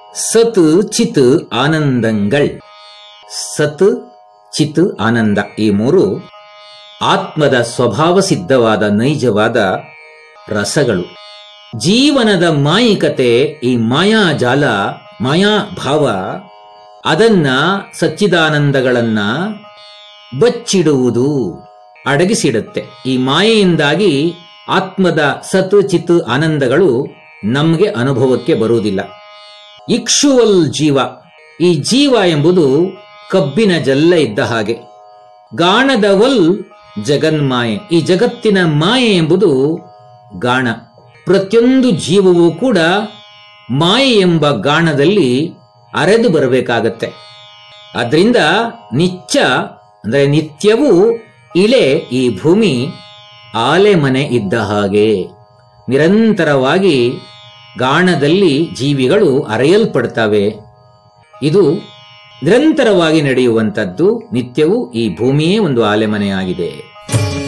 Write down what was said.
ಸತ್ ಚಿತ್ ಆನಂದಂಗಳ್ ಸತ್ ಚಿತ್ ಆನಂದ ಈ ಮೂರು ಆತ್ಮದ ಸ್ವಭಾವ ಸಿದ್ಧವಾದ ನೈಜವಾದ ರಸಗಳು ಜೀವನದ ಮಾಯಿಕತೆ ಈ ಮಾಯಾಜಾಲ ಮಾಯಾಭಾವ ಅದನ್ನ ಸಚ್ಚಿದಾನಂದಗಳನ್ನ ಬಚ್ಚಿಡುವುದು ಅಡಗಿಸಿಡುತ್ತೆ ಈ ಮಾಯೆಯಿಂದಾಗಿ ಆತ್ಮದ ಸತ್ ಚಿತ್ ಆನಂದಗಳು ನಮಗೆ ಅನುಭವಕ್ಕೆ ಬರುವುದಿಲ್ಲ ಇಕ್ಷುವಲ್ ಜೀವ ಈ ಜೀವ ಎಂಬುದು ಕಬ್ಬಿನ ಜಲ್ಲ ಇದ್ದ ಹಾಗೆ ಗಾಣದವಲ್ ಜಗನ್ಮಾಯೆ ಈ ಜಗತ್ತಿನ ಮಾಯೆ ಎಂಬುದು ಗಾಣ ಪ್ರತಿಯೊಂದು ಜೀವವೂ ಕೂಡ ಮಾಯೆ ಎಂಬ ಗಾಣದಲ್ಲಿ ಅರೆದು ಬರಬೇಕಾಗತ್ತೆ ಅದರಿಂದ ನಿತ್ಯ ಅಂದರೆ ನಿತ್ಯವೂ ಇಳೆ ಈ ಭೂಮಿ ಆಲೆ ಮನೆ ಇದ್ದ ಹಾಗೆ ನಿರಂತರವಾಗಿ ಗಾಣದಲ್ಲಿ ಜೀವಿಗಳು ಅರೆಯಲ್ಪಡ್ತವೆ ಇದು ನಿರಂತರವಾಗಿ ನಡೆಯುವಂಥದ್ದು ನಿತ್ಯವೂ ಈ ಭೂಮಿಯೇ ಒಂದು ಆಲೆಮನೆಯಾಗಿದೆ